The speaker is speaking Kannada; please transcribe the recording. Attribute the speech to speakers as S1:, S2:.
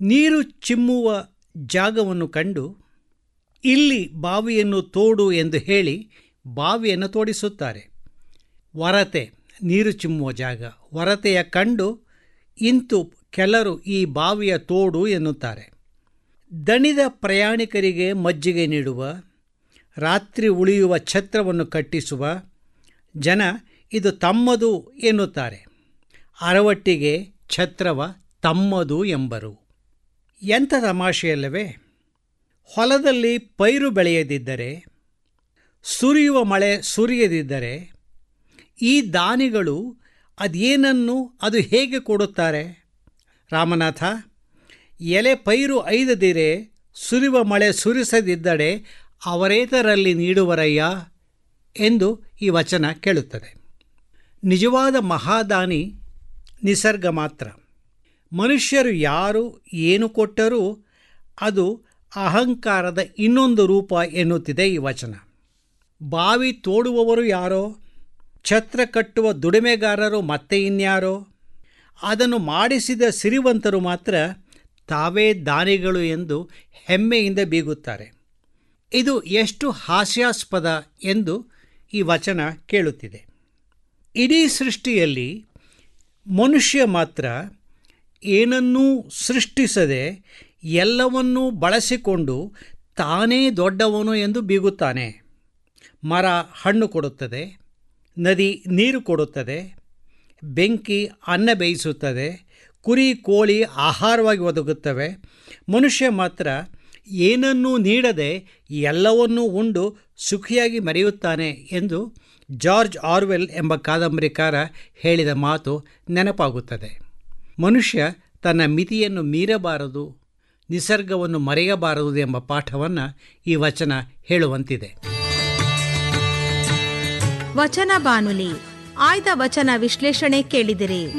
S1: ನೀರು ಚಿಮ್ಮುವ ಜಾಗವನ್ನು ಕಂಡು ಇಲ್ಲಿ ಬಾವಿಯನ್ನು ತೋಡು ಎಂದು ಹೇಳಿ ಬಾವಿಯನ್ನು ತೋಡಿಸುತ್ತಾರೆ ವರತೆ ನೀರು ಚಿಮ್ಮುವ ಜಾಗ ವರತೆಯ ಕಂಡು ಇಂತು ಕೆಲರು ಈ ಬಾವಿಯ ತೋಡು ಎನ್ನುತ್ತಾರೆ ದಣಿದ ಪ್ರಯಾಣಿಕರಿಗೆ ಮಜ್ಜಿಗೆ ನೀಡುವ ರಾತ್ರಿ ಉಳಿಯುವ ಛತ್ರವನ್ನು ಕಟ್ಟಿಸುವ ಜನ ಇದು ತಮ್ಮದು ಎನ್ನುತ್ತಾರೆ ಅರವಟ್ಟಿಗೆ ಛತ್ರವ ತಮ್ಮದು ಎಂಬರು ಎಂಥ ತಮಾಷೆಯಲ್ಲವೇ ಹೊಲದಲ್ಲಿ ಪೈರು ಬೆಳೆಯದಿದ್ದರೆ ಸುರಿಯುವ ಮಳೆ ಸುರಿಯದಿದ್ದರೆ ಈ ದಾನಿಗಳು ಅದೇನನ್ನು ಅದು ಹೇಗೆ ಕೊಡುತ್ತಾರೆ ರಾಮನಾಥ ಎಲೆ ಪೈರು ಐದದಿರೆ ಸುರಿಯುವ ಮಳೆ ಸುರಿಸದಿದ್ದರೆ ಅವರೇತರಲ್ಲಿ ನೀಡುವರಯ್ಯ ಎಂದು ಈ ವಚನ ಕೇಳುತ್ತದೆ ನಿಜವಾದ ಮಹಾದಾನಿ ನಿಸರ್ಗ ಮಾತ್ರ ಮನುಷ್ಯರು ಯಾರು ಏನು ಕೊಟ್ಟರೂ ಅದು ಅಹಂಕಾರದ ಇನ್ನೊಂದು ರೂಪ ಎನ್ನುತ್ತಿದೆ ಈ ವಚನ ಬಾವಿ ತೋಡುವವರು ಯಾರೋ ಛತ್ರ ಕಟ್ಟುವ ದುಡಿಮೆಗಾರರು ಮತ್ತೆ ಇನ್ಯಾರೋ ಅದನ್ನು ಮಾಡಿಸಿದ ಸಿರಿವಂತರು ಮಾತ್ರ ತಾವೇ ದಾನಿಗಳು ಎಂದು ಹೆಮ್ಮೆಯಿಂದ ಬೀಗುತ್ತಾರೆ ಇದು ಎಷ್ಟು ಹಾಸ್ಯಾಸ್ಪದ ಎಂದು ಈ ವಚನ ಕೇಳುತ್ತಿದೆ ಇಡೀ ಸೃಷ್ಟಿಯಲ್ಲಿ ಮನುಷ್ಯ ಮಾತ್ರ ಏನನ್ನೂ ಸೃಷ್ಟಿಸದೆ ಎಲ್ಲವನ್ನೂ ಬಳಸಿಕೊಂಡು ತಾನೇ ದೊಡ್ಡವನು ಎಂದು ಬೀಗುತ್ತಾನೆ ಮರ ಹಣ್ಣು ಕೊಡುತ್ತದೆ ನದಿ ನೀರು ಕೊಡುತ್ತದೆ ಬೆಂಕಿ ಅನ್ನ ಬೇಯಿಸುತ್ತದೆ ಕುರಿ ಕೋಳಿ ಆಹಾರವಾಗಿ ಒದಗುತ್ತವೆ ಮನುಷ್ಯ ಮಾತ್ರ ಏನನ್ನೂ ನೀಡದೆ ಎಲ್ಲವನ್ನೂ ಉಂಡು ಸುಖಿಯಾಗಿ ಮರೆಯುತ್ತಾನೆ ಎಂದು ಜಾರ್ಜ್ ಆರ್ವೆಲ್ ಎಂಬ ಕಾದಂಬರಿಕಾರ ಹೇಳಿದ ಮಾತು ನೆನಪಾಗುತ್ತದೆ ಮನುಷ್ಯ ತನ್ನ ಮಿತಿಯನ್ನು ಮೀರಬಾರದು ನಿಸರ್ಗವನ್ನು ಮರೆಯಬಾರದು ಎಂಬ ಪಾಠವನ್ನು ಈ ವಚನ ಹೇಳುವಂತಿದೆ
S2: ವಚನ ಬಾನುಲಿ ಆಯ್ದ ವಚನ ವಿಶ್ಲೇಷಣೆ ಕೇಳಿದಿರಿ